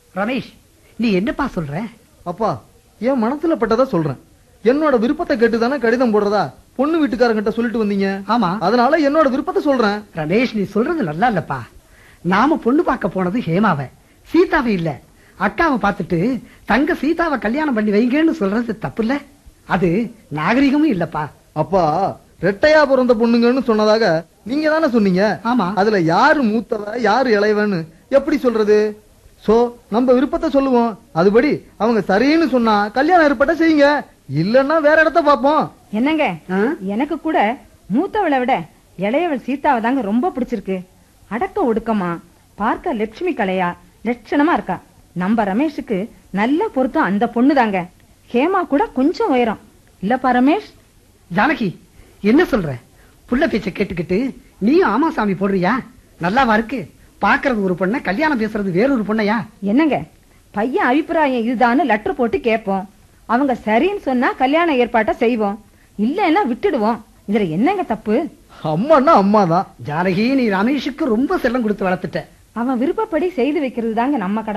ரமேஷ் நீ என்னப்பா சொல்ற அப்பா என் மனசுல பட்டதா சொல்றேன் என்னோட விருப்பத்தை கேட்டு தானே கடிதம் போடுறதா பொண்ணு வீட்டுக்காரங்கிட்ட சொல்லிட்டு வந்தீங்க ஆமா அதனால என்னோட விருப்பத்தை சொல்றேன் ரமேஷ் நீ சொல்றது நல்லா இல்லப்பா நாம பொண்ணு பார்க்க போனது ஹேமாவை சீதாவை இல்ல அக்காவை பார்த்துட்டு தங்க சீதாவை கல்யாணம் பண்ணி வைங்கன்னு சொல்றது தப்பு இல்ல அது நாகரிகமும் இல்லப்பா அப்பா ரெட்டையா பிறந்த பொண்ணுங்கன்னு சொன்னதாக நீங்க தானே சொன்னீங்க ஆமா அதுல யாரு மூத்தவ யாரு இளையவன்னு எப்படி சொல்றது சோ நம்ம விருப்பத்தை சொல்லுவோம் அதுபடி அவங்க சரின்னு சொன்னா கல்யாணம் ஏற்பட்ட செய்யுங்க இல்லன்னா வேற இடத்த பாப்போம் என்னங்க ஆ? எனக்கு கூட மூத்தவளை விட இளையவள் சீதாவை தாங்க ரொம்ப பிடிச்சிருக்கு அடக்க ஒடுக்கமா பார்க்க லட்சுமி கலையா லட்சணமா இருக்கா நம்ம ரமேஷுக்கு நல்ல பொருத்தம் அந்த பொண்ணு தாங்க ஹேமா கூட கொஞ்சம் உயரம் இல்லப்பா ரமேஷ் ஜானகி என்ன சொல்ற புள்ள பேச்ச கேட்டுக்கிட்டு நீயும் ஆமா சாமி போடுறியா நல்லாவா இருக்கு பாக்குறது ஒரு பொண்ண கல்யாணம் பேசுறது வேறொரு பொண்ணையா என்னங்க பையன் அபிப்பிராயம் இதுதான்னு லெட்டர் போட்டு கேட்போம் அவங்க சரின்னு சொன்னா கல்யாண ஏற்பாட்டை செய்வோம் இல்லைன்னா விட்டுடுவோம் இதுல என்னங்க தப்பு அம்மான்னா அம்மாதான் ஜானகி நீ ரமேஷுக்கு ரொம்ப செல்லம் கொடுத்து வளர்த்துட்ட அவன் விருப்பப்படி செய்து வைக்கிறது தாங்க நம்ம கடமை